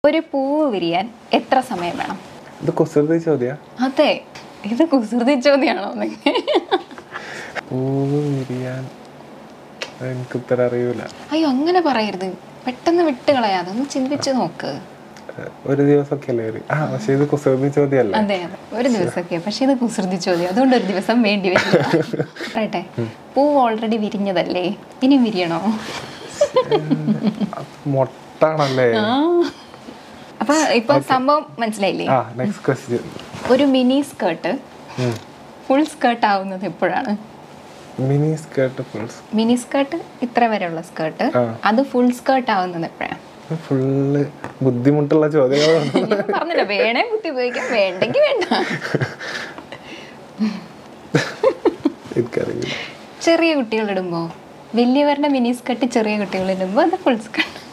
ഒരു പൂവ് വിരിയാൻ എത്ര സമയം വേണം ഇത് കുസൃതി ചോദ്യ അതെ ഇത് കുസൃതി ചോദ്യമാണോ പൂവ് വിരിയാൻ എനിക്ക് ഉത്തരം അറിയൂല അയ്യോ അങ്ങനെ പറയരുത് പെട്ടെന്ന് വിട്ട് കളയാതെ ഒന്ന് ചിന്തിച്ച് നോക്ക് ഏഹ്, ഒരു ദിവസമൊക്കെ അല്ലേ വരും ആ പക്ഷെ ഇത് കുസൃതി ചോദ്യമല്ല അതെ അതെ ഒരു ദിവസമൊക്കെ പക്ഷെ ഇത് കുസൃതി ചോദ്യം അതുകൊണ്ട് ഒരു ദിവസം വേണ്ടി വരില്ല പറയട്ടെ പൂവ് ഓൾറെഡി വിരിഞ്ഞതല്ലേ ഇനി വിരിയണോ മൊട്ടാണല്ലേ ആ. അപ്പൊ ഇപ്പൊ സംഭവം മനസ്സിലായില്ലേ ആ നെക്സ്റ്റ് ക്വസ്റ്റ്യൻ ഒരു മിനി സ്കേർട്ട് ഫുൾ സ്കേർട്ട് ആവുന്നത് എപ്പോഴാണ് മിനി സ്കേർട്ട് ഫുൾസ് മിനി സ്കേർട്ട് ഇത്ര വരെയുള്ള സ്കേർട്ട് ആ. അത് ഫുൾ സ്കേർട്ട് ആവുന്നത് എപ്പോഴാണ് ഫുള്ള് ബുദ്ധിമുട്ടുള്ള ചോദ്യങ്ങളാണ് ഞാൻ പറഞ്ഞില്ല വേണേ ബുദ്ധി ഉപയോഗിക്കാം വേണ്ടെങ്കിൽ വേണ്ട എനിക്കറിയില്ല ചെറിയ കുട്ടികൾ ഇടുമ്പോ വലിയവരുടെ മിനി സ്കേർട്ട് ചെറിയ കുട്ടികൾ ഇടുമ്പോ അത് ഫുൾ സ്കേർട്ട്